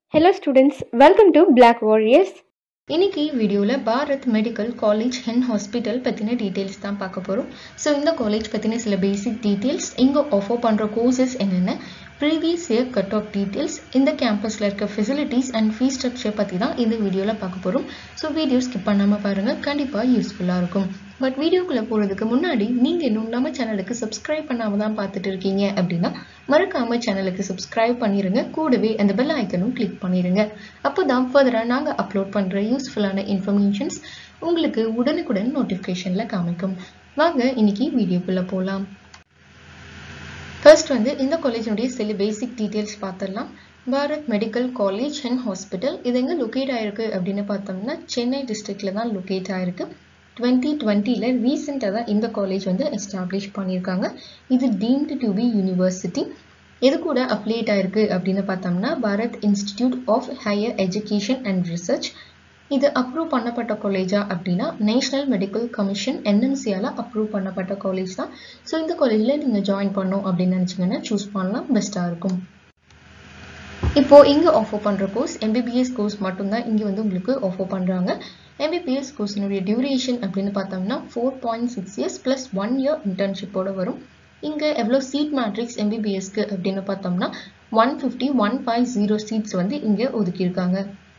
Hello students, welcome to Black Warriors. இன்னைக்கு வீடியோவில் Bharat medical college and hospital பற்றின details தான் பார்க்க போகிறோம் ஸோ இந்த காலேஜ் பற்றின சில பேசிக் டீட்டெயில்ஸ் இங்கே ஆஃபர் பண்ணுற கோர்சஸ் என்னென்ன previous year cut off details இந்த கேம்பஸில் இருக்க ஃபெசிலிட்டிஸ் அண்ட் ஃபீஸ் ஸ்ட்ரக்சர் பற்றி தான் இந்த வீடியோவில் பார்க்க போகிறோம் ஸோ வீடியோ ஸ்கிப் பண்ணாமல் பாருங்கள் கண்டிப்பாக யூஸ்ஃபுல்லாக இருக்கும் பட் வீடியோக்குள்ளே போகிறதுக்கு முன்னாடி நீங்கள் இன்னும் நம்ம சேனலுக்கு சப்ஸ்கிரைப் பண்ணாமல் தான் பார்த்துட்டு இருக்கீங்க அப்படின்னா மறக்காமல் சேனலுக்கு சப்ஸ்கிரைப் பண்ணிடுங்க கூடவே அந்த பெல் ஐக்கனும் கிளிக் பண்ணிடுங்க அப்போ தான் ஃபர்தராக நாங்கள் அப்லோட் பண்ணுற யூஸ்ஃபுல்லான இன்ஃபர்மேஷன்ஸ் உங்களுக்கு உடனுக்குடன் நோட்டிஃபிகேஷனில் காமிக்கும் வாங்க இன்னைக்கு வீடியோக்குள்ளே போகலாம் ஃபர்ஸ்ட் வந்து இந்த காலேஜினுடைய சில பேசிக் டீட்டெயில்ஸ் பார்த்துடலாம் Bharat medical college and hospital இது எங்கே லொக்கேட் ஆயிருக்கு அப்படின்னு பார்த்தோம்னா சென்னை டிஸ்ட்ரிக்டில் தான் லொக்கேட் ஆயிருக்கு டுவெண்ட்டி டுவெண்ட்டியில் ரீசெண்டாக தான் இந்த காலேஜ் வந்து எஸ்டாப்ளிஷ் பண்ணியிருக்காங்க இது டீம்டு டு பி யூனிவர்சிட்டி எது கூட அப்ளேட் ஆயிருக்கு அப்படின்னு பார்த்தோம்னா Bharat institute of higher education and research இது அப்ரூவ் பண்ணப்பட்ட காலேஜா அப்படின்னா நேஷனல் மெடிக்கல் கமிஷன் என்எம்சியால் அப்ரூவ் பண்ணப்பட்ட காலேஜ் தான் ஸோ இந்த காலேஜில் நீங்கள் ஜாயின் பண்ணோம் அப்படின்னு நினச்சிங்கன்னா சூஸ் பண்ணலாம் பெஸ்ட்டாக இருக்கும் இப்போ இங்கே ஆஃபர் பண்ணுற கோர்ஸ் எம்பிபிஎஸ் கோர்ஸ் மட்டும்தான் இங்கே வந்து உங்களுக்கு ஆஃபர் பண்ணுறாங்க எம்பிபிஎஸ் கோர்ஸினுடைய டியூரேஷன் அப்படின்னு பார்த்தோம்னா four point six years plus one year இன்டர்ன்ஷிப்போட வரும் இங்கே எவ்வளோ சீட் மேட்ரிக்ஸ் எம்பிபிஎஸ்க்கு அப்படின்னு பார்த்தோம்னா one fifty one five zero seats வந்து இங்கே ஒதுக்கியிருக்காங்க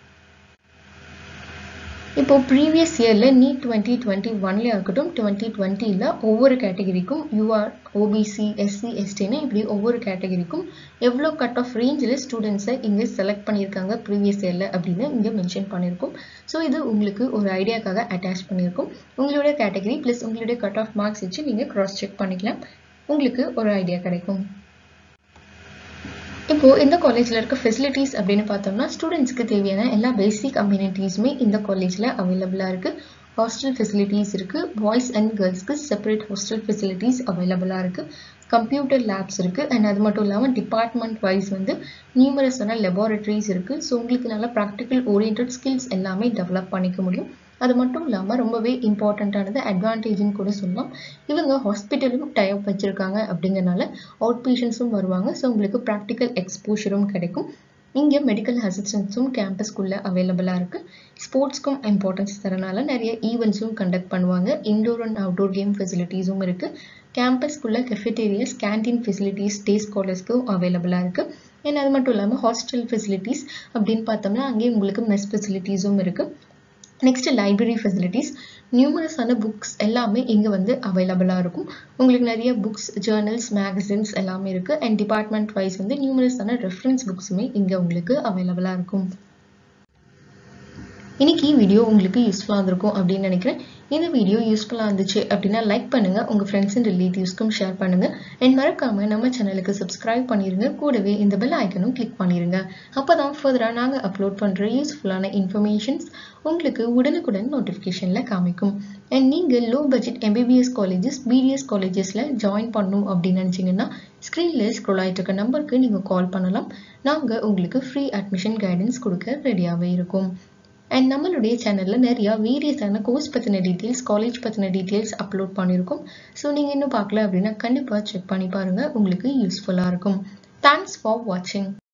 இப்போ ப்ரீவியஸ் இயரில் நீட் டுவெண்ட்டி டுவெண்ட்டி ஒன்லேயே இருக்கட்டும் டுவெண்ட்டி டுவெண்ட்டியில் ஒவ்வொரு கேட்டகரிக்கும் யூஆர் ஓபிசி எஸ்சி எஸ்டின்னு இப்படி ஒவ்வொரு கேட்டகரிக்கும் எவ்வளோ கட் ஆஃப் ரேஞ்சில் ஸ்டூடெண்ட்ஸை இங்கே செலக்ட் பண்ணியிருக்காங்க ப்ரீவியஸ் இயரில் அப்படின்னு இங்கே மென்ஷன் பண்ணியிருக்கோம் ஸோ இது உங்களுக்கு ஒரு ஐடியாக்காக அட்டாச் பண்ணியிருக்கோம் உங்களுடைய கேட்டகரி ப்ளஸ் உங்களுடைய கட் ஆஃப் மார்க்ஸ் வச்சு நீங்கள் க்ராஸ் செக் பண்ணிக்கலாம் உங்களுக்கு ஒரு ஐடியா கிடைக்கும் இப்போ இந்த காலேஜில் இருக்க ஃபெசிலிட்டிஸ் அப்படின்னு பார்த்தோம்னா ஸ்டூடெண்ட்ஸ்க்கு தேவையான எல்லா பேசிக் அம்யூனிட்டிஸுமே இந்த காலேஜில் அவைலபிளாக இருக்குது ஹாஸ்டல் ஃபெசிலிட்டிஸ் இருக்குது பாய்ஸ் அண்ட் கேர்ள்ஸ்க்கு செப்பரேட் ஹாஸ்டல் ஃபெசிலிட்டிஸ் அவைலபிளாக இருக்குது கம்ப்யூட்டர் லேப்ஸ் இருக்குது அண்ட் அது மட்டும் இல்லாமல் டிபார்ட்மெண்ட் வைஸ் வந்து நியூமரஸான லெபார்டரிஸ் இருக்குது ஸோ உங்களுக்கு நல்லா ப்ராக்டிக்கல் ஓரியன்ட் ஸ்கில்ஸ் எல்லாமே டெவலப் பண்ணிக்க முடியும் அது மட்டும் இல்லாமல் ரொம்பவே இம்பார்ட்டண்ட்டானது அட்வான்டேஜ்னு கூட சொல்லலாம் இவங்க ஹாஸ்பிட்டலும் டைப் வச்சுருக்காங்க அப்படிங்கிறனால அவுட் பேஷண்ட்ஸும் வருவாங்க ஸோ உங்களுக்கு ப்ராக்டிக்கல் எக்ஸ்போஷரும் கிடைக்கும் இங்கே மெடிக்கல் அசிஸ்டன்ஸும் கேம்பஸ்க்குள்ளே அவைலபிளாக இருக்குது ஸ்போர்ட்ஸ்க்கும் இம்பார்ட்டன்ஸ் தரனால நிறைய ஈவெண்ட்ஸும் கண்டக்ட் பண்ணுவாங்க இன்டோர் அண்ட் அவுட்டோர் கேம் ஃபெசிலிட்டிஸும் இருக்குது கேம்பஸ்க்குள்ளே கெஃபெட்டேரியாஸ் கேன்டீன் ஃபெசிலிட்டிஸ் டே ஸ்காலர்ஸ்க்கும் அவைலபிளாக இருக்குது அண்ட் அது மட்டும் இல்லாமல் ஹாஸ்டல் ஃபெசிலிட்டிஸ் அப்படின்னு பார்த்தோம்னா அங்கேயே உங்களுக்கு மெஸ் ஃபெசிலிட்டிஸும் இருக்குது நெக்ஸ்ட் லைப்ரரி ஃபெசிலிட்டிஸ் நியூமரஸான புக்ஸ் எல்லாமே இங்கே வந்து அவைலபிளாக இருக்கும் உங்களுக்கு நிறைய புக்ஸ் ஜேர்னல்ஸ் மேகசின்ஸ் எல்லாமே இருக்குது அண்ட் டிபார்ட்மெண்ட் வைஸ் வந்து நியூமரஸான ரெஃபரன்ஸ் புக்ஸுமே இங்கே உங்களுக்கு அவைலபிளாக இருக்கும் இன்னைக்கு வீடியோ உங்களுக்கு யூஸ்ஃபுல்லாக இருந்திருக்கும் அப்படின்னு நினைக்கிறேன் இந்த வீடியோ யூஸ்ஃபுல்லாக இருந்துச்சு அப்படின்னா லைக் பண்ணுங்கள் உங்கள் ஃப்ரெண்ட்ஸ் அண்ட் ரிலேட்டிவ்ஸ்க்கும் ஷேர் பண்ணுங்கள் அண்ட் மறக்காமல் நம்ம சேனலுக்கு சப்ஸ்கிரைப் பண்ணிடுங்க கூடவே இந்த பெல் ஐக்கனும் கிளிக் பண்ணிடுங்க அப்போ தான் ஃபர்தராக நாங்கள் அப்லோட் பண்ணுற யூஸ்ஃபுல்லான இன்ஃபர்மேஷன்ஸ் உங்களுக்கு உடனுக்குடன் நோட்டிஃபிகேஷனில் காமிக்கும் அண்ட் நீங்கள் low budget MBBS colleges BDS காலேஜஸில் ஜாயின் பண்ணணும் அப்படின்னு நினச்சிங்கன்னா ஸ்க்ரீனில் ஸ்க்ரோல் ஆகிட்டு இருக்க நம்பருக்கு நீங்கள் கால் பண்ணலாம் நாங்கள் உங்களுக்கு ஃப்ரீ அட்மிஷன் கைடன்ஸ் கொடுக்க ரெடியாகவே இருக்கும் அண்ட் நம்மளுடைய சேனலில் நிறையா வேரியஸான கோர்ஸ் பற்றின டீட்டெயில்ஸ் காலேஜ் பற்றின டீட்டெயில்ஸ் அப்லோட் பண்ணியிருக்கோம் ஸோ நீங்கள் இன்னும் பார்க்கல அப்படின்னா கண்டிப்பாக செக் பண்ணி பாருங்கள் உங்களுக்கு யூஸ்ஃபுல்லாக இருக்கும் தேங்க்ஸ் ஃபார் வாட்சிங்